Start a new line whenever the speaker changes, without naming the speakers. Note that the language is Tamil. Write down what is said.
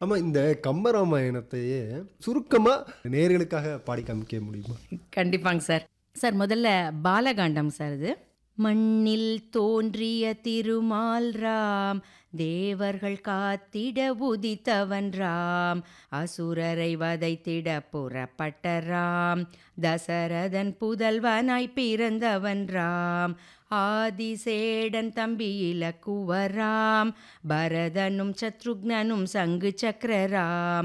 ஆமா இந்த கம்பராமாயணத்தையே சுருக்கமா நேர்களுக்காக பாடி காமிக்க முடியுமா
கண்டிப்பாங்க சார் சார் முதல்ல பாலகாண்டம் சார் இது மண்ணில் தோன்றிய திருமால் ராம் தேவர்கள் காத்திட உதித்தவன் ராம் அசுரரை வதைத்திட புறப்பட்ட ராம் தசரதன் புதல்வனாய் பிறந்தவன் ராம் ஆதிசேடன் தம்பி இலக்குவராம் பரதனும் சத்ருக்னனும் சங்கு சக்கரராம்